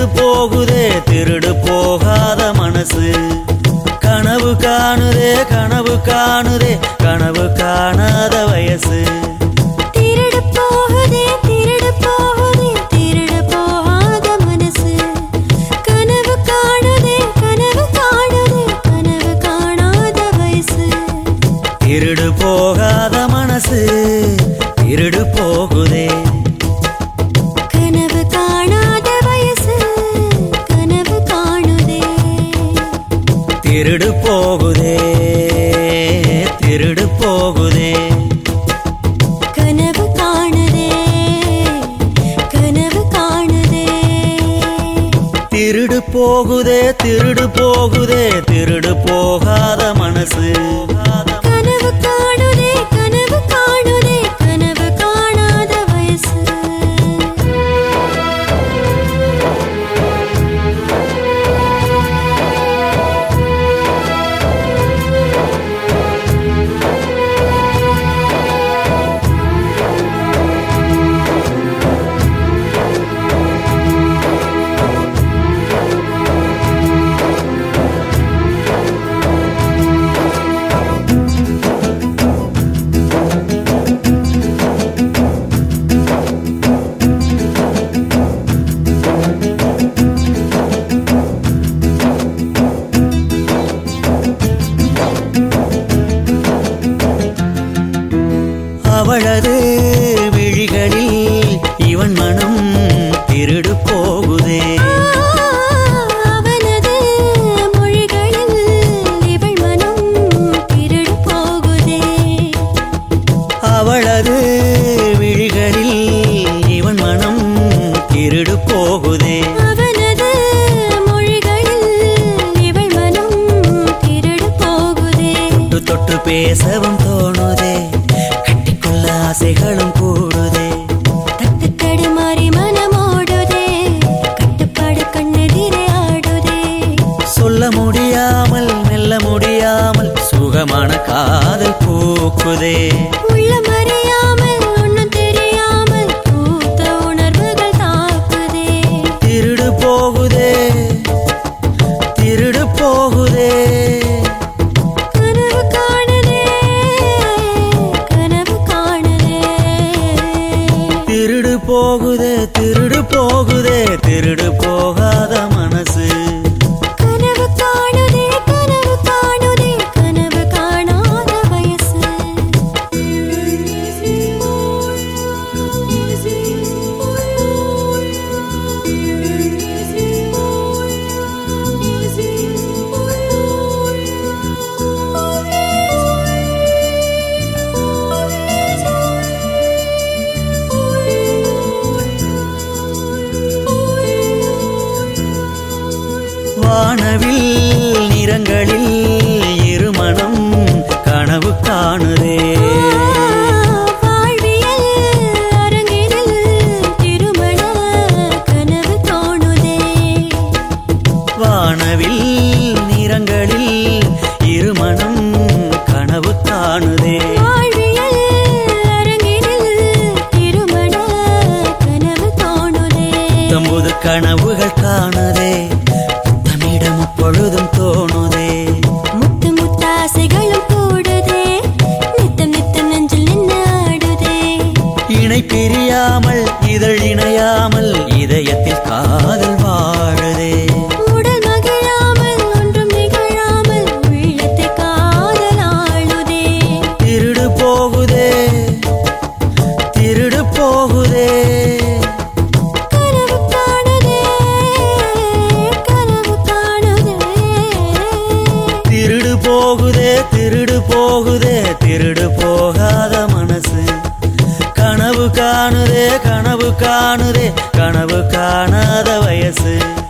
போகுதே திருடு போகாத மனசு கனவு காணுதே கனவு காணுதே கனவு காணாத வயசு திருடு போகுதே திருடு போகுதே திருடு போகாத மனசு கனவு காணுதே கனவு காணுதே கனவு காணாத வயசு திருடு போகாத மனசு திருடு போகுதே கனவு காணாத வயசு கனவு காணுதே திருடு போகுதே திருடு போகுதே கனவு காணுதே கனவு காணுதே திருடு போகுதே திருடு போகுதே திருடு போகாத மனசு கனவு காணுதே கனவு காணுதே கனவு காணாத வயசு அவளது விழிகளில் இவன் மனம் திருடு போகுதே அவனது மொழிகளில் இவள் மனம் திருடு போகுதே அவளது விழிகளில் இவன் மனம் திருடு போகுதே அவனது மொழிகளில் இவள் மனம் திருடு போகுதே தொட்டு தொட்டு பேசவும் தோணுதே கட்டிக்கொள்ள ஆசைகளும் கூடுதே தட்டு தடுமாறி மனமோடுதே கட்டுப்பாடு கண்ணெதிரே ஆடுதே சொல்ல முடியாமல் மெல்ல முடியாமல் சுகமான காதல் பூக்குதே உள்ளம் அறியாமல் ஒண்ணும் தெரியாமல் பூத்த உணர்வுகள் தாக்குதே திருடு போகுதே திருடு போகுதே கனவு காணுதே கனவு காணுதே திருடு போகுதே திருடு போகுதே திருடு போகாத மனசு கனவு காணுதே கனவு காணுதே கனவு காணாத வயசு வானவில் நிறங்களில் இருமணம் கனவு காணுதே வாழ்வியல் அரங்கினில் திருமண கனவு தோணுதே வானவில் நிறங்களில் இருமணம் கனவு காணுதே வாழ்வியல் அரங்கினில் திருமண கனவு தோணுதே தம்புது கனவுகள் காணுதே தமிடம் பொழுதும் தோணுதே முத்து முத்தாசைகளும் கூடுதே நித்தம் நித்தம் நெஞ்சில் நின்று ஆடுதே இணை பிரியாமல் இதழ் இணையாமல் இதயத்தில் காதல் வாழுதே உடல் மகிழாமல் ஒன்றும் நிகழாமல் உள்ளத்தை காதல் ஆளுதே திருடு போகுதே திருடு போகுதே கனவு காணுதே கனவு காணுதே திருடு போகுதே திருடு போகுதே திருடு போகாத மனசு கனவு காணுதே கனவு காணுதே கனவு காணாத வயசு